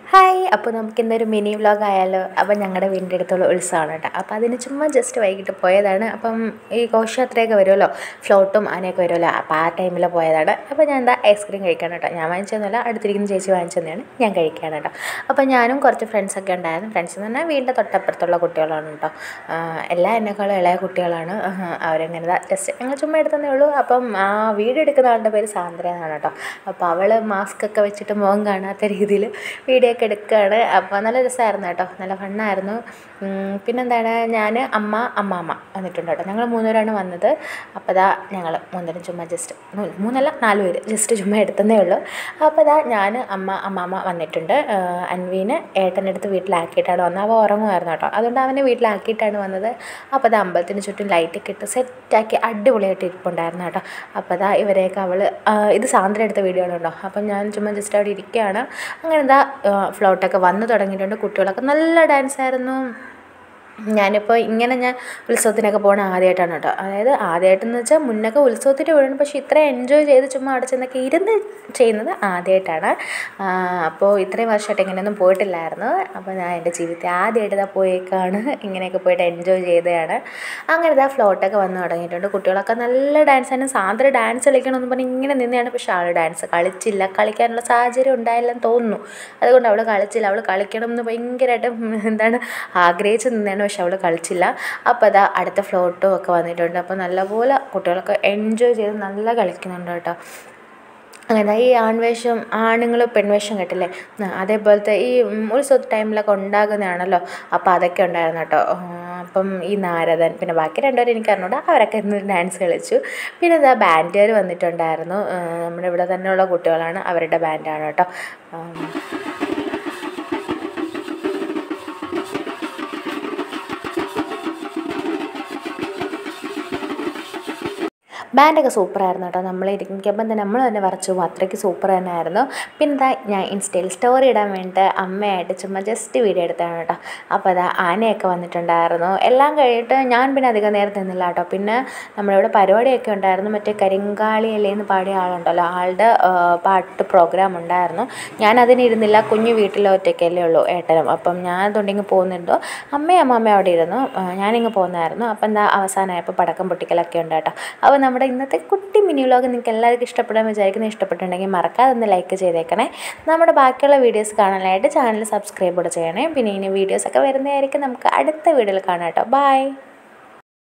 hi അപ്പോൾ നമുക്ക് ഇന്നൊരു മിനി വ്ലോഗ് ആയാലോ അപ്പം ഞങ്ങളുടെ വീടിൻ്റെ അടുത്തുള്ള ഉത്സവമാണ് കേട്ടോ അപ്പോൾ അതിന് ചുമ്മാ ജസ്റ്റ് വൈകിട്ട് പോയതാണ് അപ്പം ഈ ഘോഷയാത്രയൊക്കെ വരുമല്ലോ ഫ്ലോട്ടും ആനയൊക്കെ വരുമല്ലോ അപ്പോൾ ആ ടൈമിൽ പോയതാണ് അപ്പോൾ ഞാൻ എന്താ ഐസ്ക്രീം കഴിക്കാൻ കേട്ടോ ഞാൻ വാങ്ങിച്ചതൊന്നുമല്ല അടുത്തിരിക്കുന്ന ചേച്ചി വാങ്ങിച്ചതാണ് ഞാൻ കഴിക്കാൻ കേട്ടോ അപ്പോൾ ഞാനും കുറച്ച് ഫ്രണ്ട്സൊക്കെ ഉണ്ടായിരുന്നു ഫ്രണ്ട്സ് എന്ന് പറഞ്ഞാൽ വീടിൻ്റെ തൊട്ടപ്പുറത്തുള്ള കുട്ടികളാണ് കേട്ടോ എല്ലാ എന്നെക്കാളും ഇളയ കുട്ടികളാണ് അവരെങ്ങനെ ജസ്റ്റ് ഞങ്ങൾ ചുമ്മാ എടുത്തതേ ഉള്ളൂ അപ്പം ആ വീഡിയോ എടുക്കുന്ന ആളുടെ പേര് സാന്ദ്ര എന്നാണ് കേട്ടോ അപ്പോൾ അവൾ മാസ്ക് ഒക്കെ വെച്ചിട്ട് മുഖം കാണാത്ത രീതിയിൽ വീഡിയോ ഒക്കെ എടുക്കുകയാണ് അപ്പോൾ നല്ല രസമായിരുന്നു കേട്ടോ നല്ല ഫണ്ണായിരുന്നു പിന്നെന്താണ് ഞാൻ അമ്മ അമ്മാമ്മ വന്നിട്ടുണ്ട് കേട്ടോ ഞങ്ങൾ മൂന്നുപേരാണ് വന്നത് അപ്പോൾ അതാ ഞങ്ങൾ മൂന്നുപേരും ചുമ്മാ ജസ്റ്റ് മൂന്നല്ല നാല് പേര് ജസ്റ്റ് ചുമ്മാ എടുത്തതേ ഉള്ളൂ അപ്പോൾ അതാ ഞാൻ അമ്മ അമ്മാമ്മ വന്നിട്ടുണ്ട് അൻവീനെ ഏട്ടൻ്റെ അടുത്ത് വീട്ടിലാക്കിയിട്ടാണ് വന്നത് അവ ഉറങ്ങുമായിരുന്നു കേട്ടോ അതുകൊണ്ട് അവനെ വീട്ടിലാക്കിയിട്ടാണ് വന്നത് അപ്പോൾ അത് അമ്പലത്തിന് ചുറ്റും ലൈറ്റൊക്കെ ഇട്ട് സെറ്റാക്കി അടിപൊളിയായിട്ട് ഇരിപ്പുണ്ടായിരുന്നു കേട്ടോ അപ്പോൾ അതാ ഇവരെയൊക്കെ അവൾ ഇത് സാന്ദ്ര എടുത്ത വീഡിയോ ആണ് കേട്ടോ അപ്പം ഞാൻ ചുമ്മാ ജസ്റ്റ് അവിടെ ഇരിക്കുകയാണ് അങ്ങനെ എന്താ ഫ്ലോട്ടൊക്കെ വന്നു തുടങ്ങിയിട്ടുണ്ട് കുട്ടികളൊക്കെ നല്ല ഡാൻസ് ആയിരുന്നു ഞാനിപ്പോൾ ഇങ്ങനെ ഞാൻ ഉത്സവത്തിനൊക്കെ പോകണ ആദ്യമായിട്ടാണ് കേട്ടോ അതായത് ആദ്യമായിട്ടെന്ന് വെച്ചാൽ മുന്നൊക്കെ ഉത്സവത്തിന് പോകണം പക്ഷേ ഇത്ര എൻജോയ് ചെയ്ത് ചുമ്മാ അവിടെ ചെന്നൊക്കെ ഇരുന്ന് ചെയ്യുന്നത് ആദ്യമായിട്ടാണ് അപ്പോൾ ഇത്രയും വർഷമായിട്ട് ഇങ്ങനെയൊന്നും പോയിട്ടില്ലായിരുന്നു അപ്പോൾ ഞാൻ എൻ്റെ ജീവിതത്തിൽ ആദ്യമായിട്ട് ഇതാ പോയേക്കാണ് ഇങ്ങനെയൊക്കെ പോയിട്ട് എൻജോയ് ചെയ്തതാണ് അങ്ങനെ ഇതാ ഫ്ലോട്ടൊക്കെ വന്ന് തുടങ്ങിയിട്ടുണ്ട് കുട്ടികളൊക്കെ നല്ല ഡാൻസ് ആണ് സാന്ദ്ര ഡാൻസ് കളിക്കണമെന്ന് പറഞ്ഞ് ഇങ്ങനെ നിന്നെയാണ് പക്ഷേ ആൾ ഡാൻസ് കളിച്ചില്ല കളിക്കാനുള്ള സാഹചര്യം ഉണ്ടായില്ലെന്ന് തോന്നുന്നു അതുകൊണ്ട് അവൾ കളിച്ചില്ല അവൾ കളിക്കണം എന്ന് ഭയങ്കരമായിട്ട് എന്താണ് ആഗ്രഹിച്ച് നിന്നാണ് പക്ഷെ അവൾ കളിച്ചില്ല അപ്പോൾ അതാ അടുത്ത ഫ്ലോട്ടും ഒക്കെ വന്നിട്ടുണ്ട് അപ്പോൾ നല്ലപോലെ കുട്ടികളൊക്കെ എൻജോയ് ചെയ്ത് നല്ല കളിക്കുന്നുണ്ട് കേട്ടോ അങ്ങനെ ഈ ആൺവേഷം ആണുങ്ങൾ പെൺവേഷം കെട്ടില്ലേ അതേപോലത്തെ ഈ ഉത്സവ ടൈമിലൊക്കെ ഉണ്ടാകുന്നതാണല്ലോ അപ്പോൾ അതൊക്കെ ഉണ്ടായിരുന്നു കേട്ടോ അപ്പം ഈ നാരദൻ പിന്നെ ബാക്കി രണ്ടുപേരും എനിക്ക് അറിഞ്ഞൂടാ അവരൊക്കെ ഇന്ന് ഡാൻസ് കളിച്ചു പിന്നെ ഇതാ ബാൻഡുകാർ വന്നിട്ടുണ്ടായിരുന്നു നമ്മുടെ ഇവിടെ തന്നെയുള്ള കുട്ടികളാണ് അവരുടെ ബാൻഡാണ് കേട്ടോ ബാൻഡൊക്കെ സൂപ്പറായിരുന്നു കേട്ടോ നമ്മൾ ഇരിക്കുമ്പം തന്നെ നമ്മൾ തന്നെ വരച്ചു അത്രയ്ക്ക് സൂപ്പർ തന്നെ ആയിരുന്നു പിന്നെ ഇതാ ഞാൻ ഇൻസ്റ്റയിൽ സ്റ്റോറി ഇടാൻ വേണ്ടിയിട്ട് അമ്മയായിട്ട് ചുമ്മാ ജസ്റ്റ് വീഡിയോ എടുത്താണ് കേട്ടോ അപ്പോൾ അതാ ആനയൊക്കെ വന്നിട്ടുണ്ടായിരുന്നു എല്ലാം കഴിഞ്ഞിട്ട് ഞാൻ പിന്നെ അധികം നേരം നിന്നില്ല കേട്ടോ പിന്നെ നമ്മളിവിടെ പരിപാടിയൊക്കെ ഉണ്ടായിരുന്നു മറ്റേ കരിങ്കാളി അല്ലേന്ന് പാടിയ ആളുണ്ടല്ലോ ആളുടെ പാട്ട് പ്രോഗ്രാം ഉണ്ടായിരുന്നു ഞാൻ അതിനിരുന്നില്ല കുഞ്ഞു വീട്ടിൽ ഒറ്റയ്ക്കല്ലേ ഉള്ളൂ ഏട്ടനും അപ്പം ഞാൻ അതുകൊണ്ടിങ്ങ് പോകുന്നുണ്ടോ അമ്മയും അമ്മാമ്മയും അവിടെ ഇരുന്നു ഞാനിങ്ങ് പോകുന്നതായിരുന്നു അപ്പം എന്താ അവസാനമായപ്പോൾ പടക്കം പൊട്ടിക്കലൊക്കെ ഉണ്ട് കേട്ടോ അപ്പോൾ നമ്മുടെ ഇന്നത്തെ കുട്ടി മിനി വ്ലോഗ് നിങ്ങൾക്ക് എല്ലാവർക്കും ഇഷ്ടപ്പെടാൻ വിചാരിക്കുന്നത് ഇഷ്ടപ്പെട്ടിട്ടുണ്ടെങ്കിൽ മറക്കാതെ ഒന്ന് ലൈക്ക് ചെയ്തേക്കണേ നമ്മുടെ ബാക്കിയുള്ള വീഡിയോസ് കാണാനായിട്ട് ചാനൽ സബ്സ്ക്രൈബ് കൂടെ ചെയ്യണേ പിന്നെ ഇനി വീഡിയോസൊക്കെ വരുന്നതായിരിക്കും നമുക്ക് അടുത്ത വീഡിയോയിൽ കാണാം കേട്ടോ ബൈ